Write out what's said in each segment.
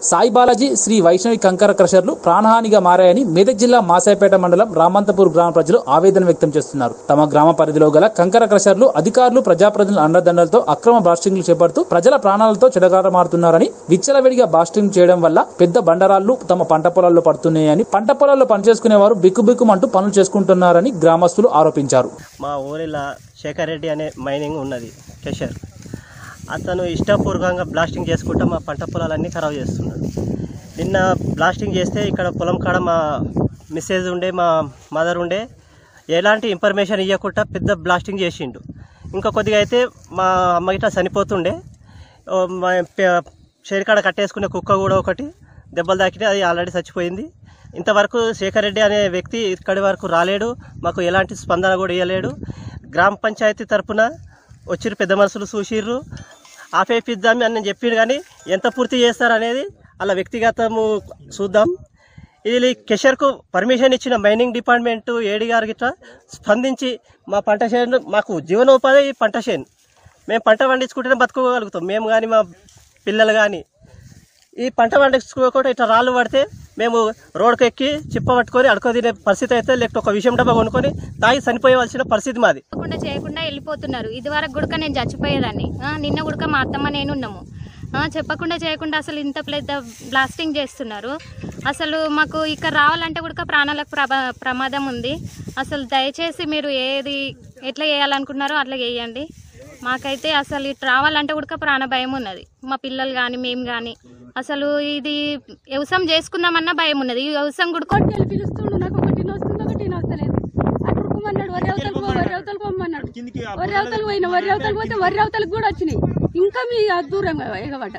సాయి బాలాజీ శ్రీ వైష్ణవి కంకర క్రషర్లు ప్రాణహానిగా మారాయని మెదక్ జిల్లా మాసాయిపేట మండలం రామంతపూర్ గ్రామ ప్రజలు ఆవేదన వ్యక్తం చేస్తున్నారు తమ గ్రామ పరిధిలో గల కంకర క్రషర్లు అధికారులు ప్రజాప్రతినిధుల అండదండలతో అక్రమ బ్లాస్టింగ్లు చేపడుతూ ప్రజల ప్రాణాలతో చెడగాటమారుతున్నారని విచ్చలవిడిగా బ్లాస్టింగ్ చేయడం వల్ల పెద్ద బండరాళ్లు తమ పంట పొలాల్లో పడుతున్నాయని పంట పొలాల్లో పనిచేసుకునే వారు బిక్కుబిక్కుమంటూ పనులు చేసుకుంటున్నారని గ్రామస్తులు ఆరోపించారు మా ఊరిలో శేఖర్ రెడ్డి అనే మైనింగ్ ఉన్నది కెషర్ అతను ఇష్టపూర్వకంగా బ్లాస్టింగ్ చేసుకుంటా మా పంట పొలాలన్నీ ఖరాబ్ చేస్తున్నాడు నిన్న బ్లాస్టింగ్ చేస్తే ఇక్కడ పొలం కాడ మా మిస్సేజ్ ఉండే మా మదర్ ఉండే ఎలాంటి ఇన్ఫర్మేషన్ ఇవ్వకుండా పెద్ద బ్లాస్టింగ్ చేసిండు ఇంకా కొద్దిగా అయితే మా అమ్మ గిట్ట చనిపోతుండే ఓ మా పె- షేరికాడ కట్టేసుకునే కుక్క కూడా ఒకటి దెబ్బలు తాకితే అది ఆల్రెడీ చచ్చిపోయింది ఇంతవరకు శేఖర్ రెడ్డి అనే వ్యక్తి ఇక్కడి వరకు రాలేడు మాకు ఎలాంటి స్పందన కూడా ఇవ్వలేడు గ్రామ పంచాయతీ తరపున వచ్చిర్రు పెద్ద మనుషులు చూసిర్రు ఆపేపిద్దాం అని నేను చెప్పిండు కానీ ఎంత పూర్తి చేస్తారనేది అలా వ్యక్తిగతము చూద్దాం ఇది కెషర్కు పర్మిషన్ ఇచ్చిన మైనింగ్ డిపార్ట్మెంటు ఏడి గారు గిట్లా స్పందించి మా పంట చేను మాకు జీవనోపాధి ఈ పంట చేను మేము పంట పండించుకుంటేనే బతుకోగలుగుతాం మేము కానీ మా పిల్లలు కానీ ఈ పంట పండించుకోకుండా ఇట్లా రాళ్ళు పడితే మేము రోడ్డుకు ఎక్కి చిప్ప పట్టుకొని అడుకో తినే పరిస్థితి అయితే లేకపోతే ఒక విషయం డబ్బా కొనుక్కొని తాగి చనిపోయవలసిన పరిస్థితి మాది చేయకుండా చేయకుండా వెళ్ళిపోతున్నారు ఇదివరకు గుడక నేను చచ్చిపోయేదాన్ని ఆ, నిన్న గుడక మా అత్తమ్మ నేను ఉన్నాము ఆ, చెప్పకుండా చేయకుండా అసలు ఇంత పెద్ద బ్లాస్టింగ్ చేస్తున్నారు అసలు మాకు ఇక్కడ రావాలంటే కూడా ప్రాణాలకు ప్రభా ప్రమాదం ఉంది అసలు దయచేసి మీరు ఏది ఎట్లా చేయాలనుకున్నారో అట్లా చేయండి మాకైతే అసలు ఇటు రావాలంటే కూడా ప్రాణ భయం ఉన్నది మా పిల్లలు కానీ మేము కానీ అసలు ఇది వ్యవసాయం చేసుకుందామన్నా భయం ఉన్నది ఈ వ్యవసాయం కూడా కొట్టెలు పిలుస్తుండు నాకు ఒకటి వస్తుంది ఒకటి వస్తలేదు అటు రుక్కుమన్నాడు వరి అవతలకు పో వరి అవతలకు పొమ్మన్నాడు వరి అవతలకు పోయిన వరి అవతలకు పోతే వరి అవతలకు కూడా వచ్చినాయి ఇంకా మీ దూరం ఎగబడ్డ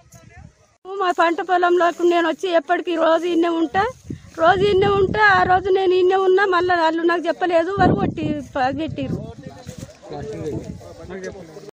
మా పంట పొలంలోకి నేను వచ్చి ఎప్పటికీ రోజు ఇన్నే ఉంటా రోజు ఇన్నే ఉంటా ఆ రోజు నేను ఇన్నే ఉన్నా మళ్ళీ వాళ్ళు నాకు చెప్పలేదు వారు కొట్టి పెట్టిర్రు